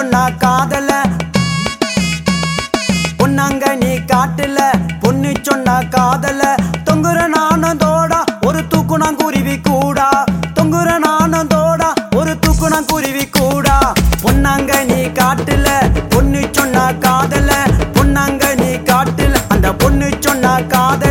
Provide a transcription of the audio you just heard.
சொன்னா காதல பொன்னாங்க நீ காட்டுல பொண்ணு சொன்னா காதல தொங்குற நானந்தோடா ஒரு தூக்குனாங்குருவி கூடா தொங்குற நானந்தோடா ஒரு தூக்குனாங்குருவி கூடா பொன்னாங்க நீ காட்டுல பொண்ணு சொன்னா காதல பொன்னாங்க நீ காட்டுல அந்த பொண்ணு சொன்னா காதல